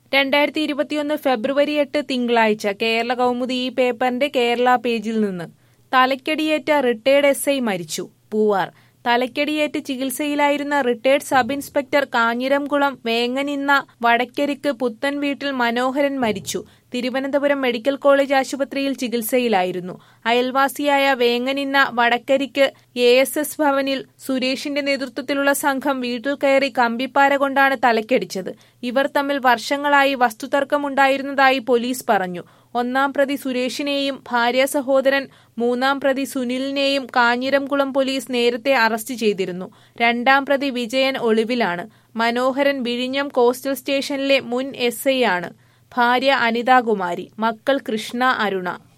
രണ്ടായിരത്തി ഇരുപത്തിയൊന്ന് ഫെബ്രുവരി എട്ട് തിങ്കളാഴ്ച കേരള കൗമുദി ഈ പേപ്പറിന്റെ കേരള പേജിൽ നിന്ന് തലക്കടിയേറ്റ റിട്ടയർഡ് എസ് ഐ മരിച്ചു പൂവാർ തലക്കടിയേറ്റ് ചികിത്സയിലായിരുന്ന റിട്ടയർഡ് സബ് ഇൻസ്പെക്ടർ കാഞ്ഞിരംകുളം വേങ്ങനിന്ന വടക്കരിക്ക് പുത്തൻ വീട്ടിൽ മനോഹരൻ മരിച്ചു തിരുവനന്തപുരം മെഡിക്കൽ കോളേജ് ആശുപത്രിയിൽ ചികിത്സയിലായിരുന്നു അയൽവാസിയായ വേങ്ങനിന്ന വടക്കരിക്ക് എ എസ് എസ് ഭവനിൽ സുരേഷിന്റെ നേതൃത്വത്തിലുള്ള സംഘം വീട്ടിൽ കയറി കമ്പിപ്പാര കൊണ്ടാണ് തലക്കടിച്ചത് ഇവർ തമ്മിൽ വർഷങ്ങളായി വസ്തുതർക്കമുണ്ടായിരുന്നതായി പോലീസ് പറഞ്ഞു ഒന്നാം പ്രതി സുരേഷിനെയും ഭാര്യ സഹോദരൻ മൂന്നാം പ്രതി സുനിലിനെയും കാഞ്ഞിരംകുളം പോലീസ് നേരത്തെ അറസ്റ്റ് ചെയ്തിരുന്നു രണ്ടാം പ്രതി വിജയൻ ഒളിവിലാണ് മനോഹരൻ വിഴിഞ്ഞം കോസ്റ്റൽ സ്റ്റേഷനിലെ മുൻ എസ് ഐ ആണ് ഭാര്യ അനിതാകുമാരി മക്കൾ കൃഷ്ണ അരുണ